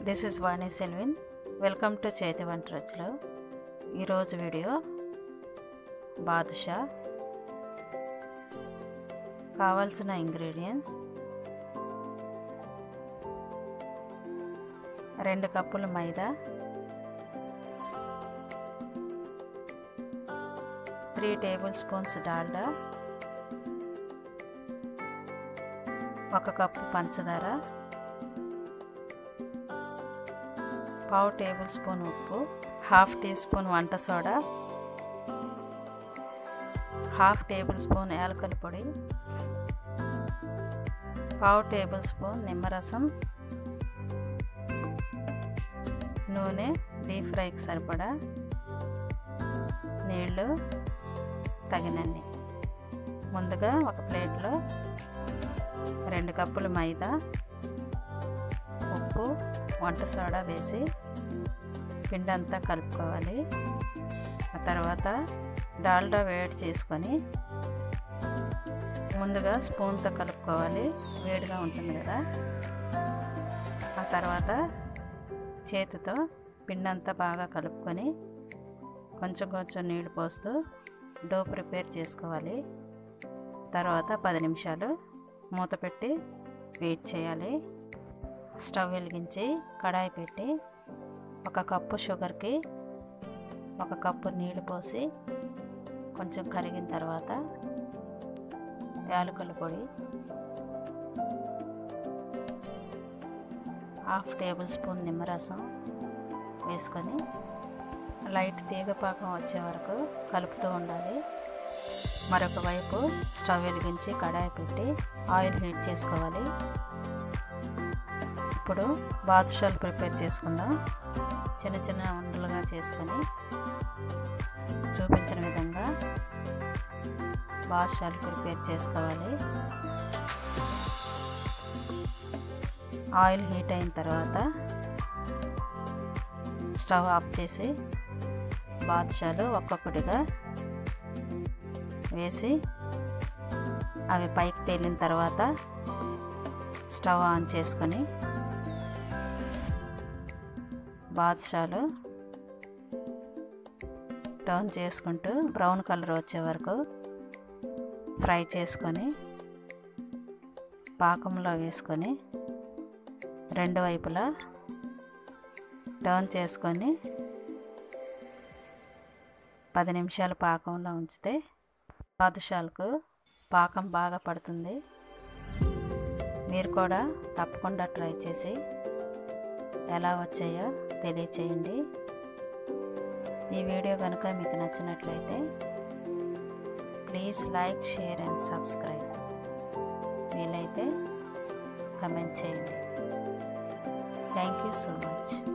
this is Vani Selvin welcome to చేతి వంట రుచులు ఈరోజు వీడియో బాదుషా కావాల్సిన ఇంగ్రీడియంట్స్ రెండు కప్పులు maida three table spoons Dalda ఒక కప్పు పంచదార పావు టేబుల్ స్పూన్ ఉప్పు హాఫ్ టీ స్పూన్ వంట సోడా హాఫ్ టేబుల్ స్పూన్ యాలకల పొడి పావు టేబుల్ స్పూన్ నిమ్మరసం నూనె డీప్ ఫ్రైకి సరిపడా నీళ్ళు తగినన్ని ముందుగా ఒక ప్లేట్లో రెండు కప్పులు మైదా ఉప్పు వంట సోడా వేసి పిండి అంతా కలుపుకోవాలి ఆ తర్వాత డాల్డా వేడి చేసుకొని ముందుగా స్పూన్తో కలుపుకోవాలి వేడిగా ఉంటుంది కదా ఆ తర్వాత చేతితో పిండి అంతా బాగా కలుపుకొని కొంచెం కొంచెం నీళ్ళు పోస్తూ డో ప్రిపేర్ చేసుకోవాలి తర్వాత పది నిమిషాలు మూత పెట్టి వెయిట్ చేయాలి స్టవ్ వెలిగించి కడాయి పెట్టి ఒక కప్పు షుగర్కి ఒక కప్పు నీళ్ళు పోసి కొంచెం కరిగిన తర్వాత యాలకుల పొడి హాఫ్ టేబుల్ స్పూన్ నిమ్మరసం వేసుకొని లైట్ తీగపాకం వచ్చే వరకు కలుపుతూ ఉండాలి మరొక వైపు స్టవ్ వెలిగించి కడాయి పెట్టి ఆయిల్ హీట్ చేసుకోవాలి ఇప్పుడు బాదుషాలు ప్రిపేర్ చేసుకుందాం చిన్న చిన్న ఉండలుగా చేసుకొని చూపించిన విధంగా బాదుషాలు ప్రిపేర్ చేసుకోవాలి ఆయిల్ హీట్ అయిన తర్వాత స్టవ్ ఆఫ్ చేసి బాదుషాలు ఒక్కొక్కటిగా వేసి అవి పైకి తేలిన తర్వాత స్టవ్ ఆన్ చేసుకొని బాదుషాలు టర్న్ చేసుకుంటూ బ్రౌన్ కలర్ వచ్చే వరకు ఫ్రై చేసుకొని పాకంలో వేసుకొని రెండు వైపులా టర్న్ చేసుకొని పది నిమిషాలు పాకంలో ఉంచితే బాదుషాలకు పాకం బాగా పడుతుంది మీరు కూడా తప్పకుండా ట్రై చేసి ఎలా వచ్చాయో తెలియచేయండి ఈ వీడియో కనుక మీకు నచ్చినట్లయితే please like share and subscribe వీలైతే కమెంట్ చేయండి థ్యాంక్ యూ సో మచ్